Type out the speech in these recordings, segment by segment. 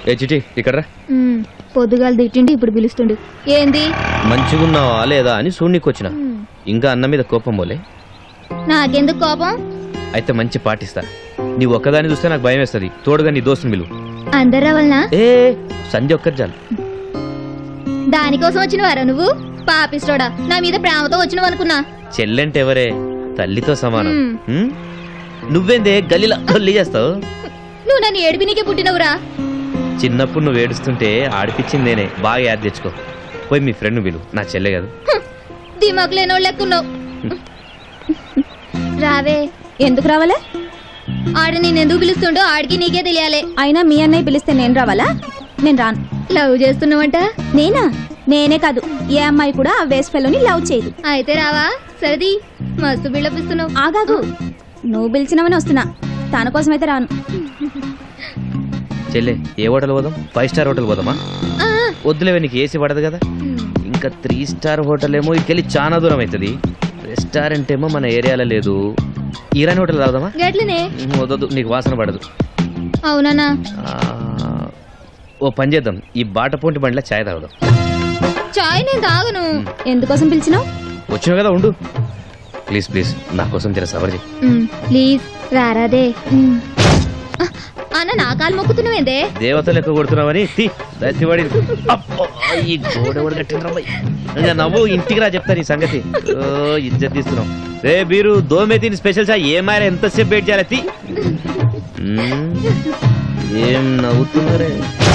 ఏ చిటి ఇక్కడ రా. ఉమ్, పొద్దుగాల తిట్టిండి ఇప్పుడు పిలుస్తుండు ఏంది మంచిగున్నావా లేదా అని చూడనీకి వచ్చిన ఉమ్, ఇంకా అన్న మీద కోపం పోలే నాకెందుకు కోపం అయితే మంచి పాటిస్తా నీ ఒక్కదాన్ని చూస్తే నాకు భయం వేస్తుంది తోడుగా నీ దోస్తుని పిలువు అందరు రావాలనా ఏ సంధ్య ఒక్కరి చాలు దానికోసం వచ్చిన వారా నువ్వు పాపిస్తోడా నా మీద ప్రేమతో వచ్చినవు అనుకున్నా చెల్లెంటే ఎవరే తల్లితో సమానం మ్మ్. మ్మ్? నువ్వేందే గల్లీలా గొల్లి చేస్తావు నువ్వు నన్ను ఏడిపినికే పుట్టినవురా చిన్నప్పుడు నువ్వు ఏడుస్తుంటే ఆడిపించింది నేనే బాగా యాద్ తెచ్చుకో పోయి మీ ఫ్రెండ్ పిలువు నా చెల్లె కాదు దిమాకు లేనోళ్ళు లెక్కున్నావు రావే ఎందుకు రావాలా ఆడ నేను ఎందుకు పిలుస్తుండో ఆడికి నీకే తెలియాలి అయినా మీ అన్నయ్య పిలిస్తే నేను రావాలా నేను రాను లవ్ చేస్తున్నావంట నేనా నేనే కాదు ఏ అమ్మాయి కూడా ఆ వేస్ ఫెలోని లవ్ చేయదు అయితే రావా సరది మస్తు బిల్డప్ ఇస్తున్నావు ఆగాగు నువ్వు పిలిచినవని వస్తున్నా తన కోసం అయితే రాను చెల్లె ఏ హోటల్ పోదాం ఫైవ్ స్టార్ హోటల్ పోదామా ఆ, వద్దులేవే నీకు ఏసీ పడదు కదా ఇంకా త్రీ స్టార్ హోటల్ ఏమో ఇక్కడికి చాలా దూరం అవుతుంది రెస్టారెంట్ ఏమో మన ఏరియాలో లేదు ఇరానీ హోటల్ తాగుదామా గట్లనే వద్దొద్దు నీకు వాసన పడదు అవునా ఆ, ఓ పని చేద్దాం ఈ బాట పొంటి బండిలో ఛాయ్ తాగుదాం చాయ్ నేను తాగను ఎందుకోసం పిలిచినావు వచ్చినావు కదా ఉండు ప్లీజ్ ప్లీజ్ నా కోసం జర సవర్ చేయి ఉమ్, ప్లీజ్ రారాదే ఉమ్. ఆ, అన్న నా కాలు మొక్కుతున్నావేందే దేవత లెక్క కొడుతున్నావని తీ దత్తివాడి అబ్బో, ఈ గోడ కూడా కట్టిన ఇంకా నవ్వు ఇంటికి రా చెప్తాను ఈ సంగతి ఓ ఇజ్జత్ తీస్తున్నావు రే మీరు దోమే తిని స్పెషల్ చా ఏ మాయ ఎంతసేపు వెయిట్ చేయాలి తీ మ్మ్. ఏం నవ్వుతున్నారే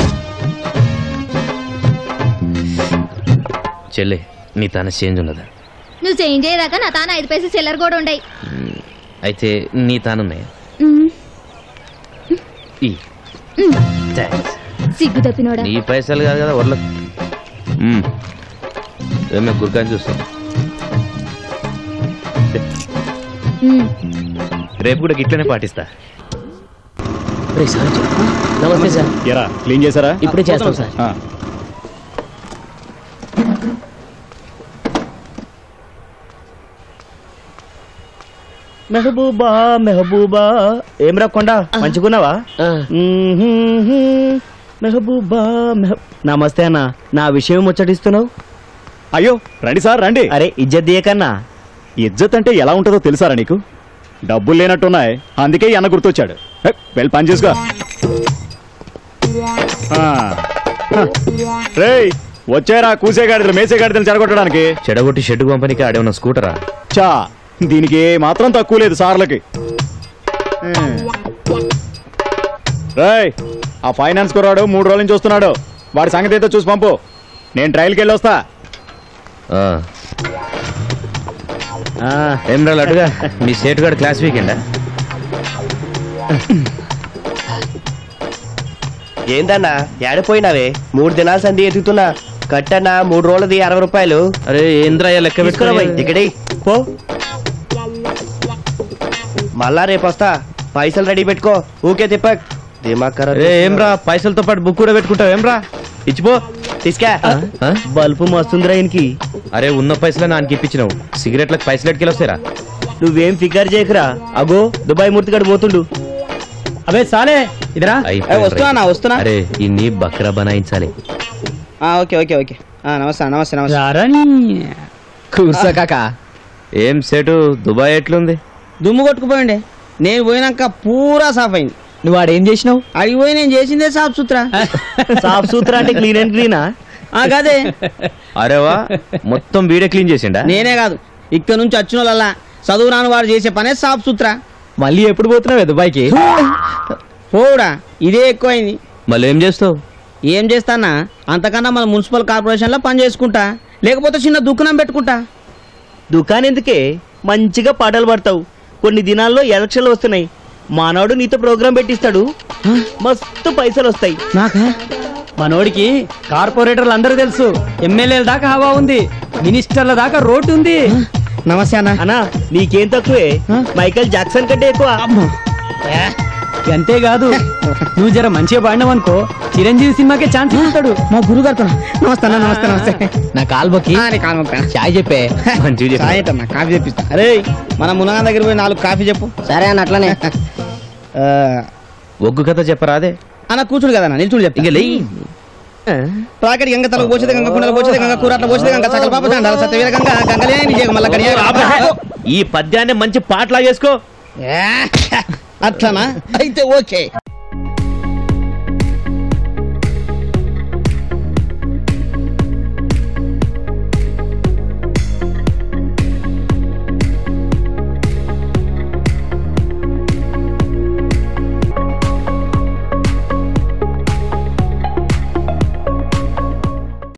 చెల్లె నీ తన చేంజ్ ఉన్నదా నువ్వు చేంజ్ అయ్యేదాకా నా తాన ఐదు పైసలు చిల్లర కూడా ఉండయి మ్మ్. అయితే నీ తానున్నాయా ఉమ్, ఈ థ్యాంక్స్ సిగ్గు తప్పినోడా నీ పైసలు కాదు కదా వర్ల ఏమే గురికాని చూస్తాం ఉమ్, రేపు కూడా గిట్లనే పాటిస్తా నమస్తే సార్ ఎరా క్లీన్ చేశారా ఇప్పుడే చేస్తాం సార్ ఆ. మెహబూబా మెహబూబా ఏం రాకుండా మంచిగున్నావా మెహబూబా మెహ నమస్తే అన్న నా విషయం ముచ్చటిస్తున్నావు అయ్యో రండి సార్ రండి అరే ఇజ్జత్ దియకన్నా ఇజ్జత్ అంటే ఎలా ఉంటుందో తెలుసారా నీకు డబ్బులు లేనట్టున్నాయి అందుకే ఈ అన్న గుర్తొచ్చాడు హే, వెళ్ళి పని చేసుకో ఆ. హ. రేయ్ వచ్చారా కూసే గాడిదలు మేసే గాడిదలు చెడగొట్టడానికి చెడగొట్టి షెడ్ పంపనికి ఆడే ఉన్న స్కూటరా చా దీనికి ఏ మాత్రం తక్కువ లేదు సార్లకి హ్మ్. రేయ్ ఆ ఫైనాన్స్ కుర్రాడు మూడు రోజుల నుంచి వస్తున్నాడు వాడి సంగతి ఏదో చూసి పంపు నేను ట్రయల్కి వెళ్ళి వస్తా ఆ. ఆ, ఏం రా అటుగా మీ సేటు గారు క్లాస్ వీకెండా ఏందన్నా ఏడపోయినావే మూడు దినాల సంధి ఎదుగుతున్నా కట్టన్నా మూడు రోజులది అరవై రూపాయలు అరే ఏంద్రయ్య లెక్క తీసుకురా పోయి, పెట్టుకుని ఇక్కడే పో మళ్ళా రేపు వస్తా పైసలు రెడీ పెట్టుకో ఊకే తిప్పక్ దిమాగ్ ఖరాబ్ అరే ఏం రా పైసలతో పాటు బుక్ కూడా పెట్టుకుంటావు ఏం రా ఇచ్చిపో తీసుకా ఆ? బల్బు మస్తుందిరా ఈయనకి అరే ఉన్న పైసలు నాన్నకి ఇప్పించినావు సిగరెట్లకు పైసలు ఎట్టుకెళ్ళి వస్తారా నువ్వేం ఫికర్ చేయకురా అగో దుబాయ్ మూర్తిగాడు పోతుండు అబే సాలే ఇదరా అయిపోయింది వస్తున్నా రా. వస్తున్నా అరే ఇన్ని బక్రా బనాయించాలి ఆ, ఓకే ఓకే ఓకే ఆ, నమస్తే నమస్తే నమస్తే కూర్చో కాక ఏం సేటు దుబాయ్ ఎట్లుంది దుమ్ము కొట్టుకుపోయిండే నేను పోయినాక పూరా సాఫ్ అయింది నువ్వు ఆడేం చేసినావు అడిగి పోయి నేను చేసిందే సాఫ్ సుత్రా సాఫ్ సూత్ర అంటే క్లీన్ అండ్ క్లీనా ఆ కదే అరేవా మొత్తం వీడే క్లీన్ చేసిండా నేనే కాదు ఇక్కడ నుంచి వచ్చిన వాళ్ళ చదువు రాని వాడు చేసే పనే సాఫ్ సుత్రా మళ్ళీ ఎప్పుడు పోతున్నావే దుబాయ్కి పోవుడా ఇదే ఎక్కువైంది మళ్ళీ ఏం చేస్తావు ఏం చేస్తానా అంతకన్నా మన మున్సిపల్ కార్పొరేషన్లో పని చేసుకుంటా లేకపోతే చిన్న దుకాణం పెట్టుకుంటా దుకాణం ఎందుకే మంచిగా పాటలు పడతావు కొన్ని దినాల్లో ఎలక్షన్లు వస్తున్నాయి మానవుడు నీతో ప్రోగ్రాం పెట్టిస్తాడు మస్తు పైసలు వస్తాయి నాకా మనోడికి కార్పొరేటర్లు అందరూ తెలుసు ఎమ్మెల్యేల దాకా హవా ఉంది మినిస్టర్ల దాకా రోడ్డు ఉంది నమస్తే అన్న అన్నా నీకేం తక్కువే మైకేల్ జాక్సన్ కంటే ఎక్కువ అంతేకాదు నువ్వు జర మంచిగా పాడినావనుకో చిరంజీవి సినిమాకే ఛాన్స్ ఇస్తాడు మా గురుగారు నమస్తే అన్న నమస్తే నమస్తే నా కాల్బకి ఆ, నీ కాలు మొక్కా. చాయ్ చెప్పే మంచిగా చెప్పు. చాయ్ ఏంటన్నా కాఫీ తెప్పిస్తా అరే మన మునగా దగ్గర పోయి నాలుగు కాఫీ చెప్పు సరే అన్న అట్లనే ఆ, ఒగ్గు కథ చెప్పరాదే అన్న కూర్చుడు కదా నిల్చుడు చెప్తా ఇంకా లేయి రాకెట్ గంగ తలకు పోసేది గంగ కుండలు పోసేది గంగ కూరట్ల పోసేది గంగ సకల పాప దండాల సత్యవీర గంగ గంగలే నిజే మల్ల గడియ ఈ పద్యాన్ని మంచి పాటలా చేసుకో అట్లనా అయితే ఓకే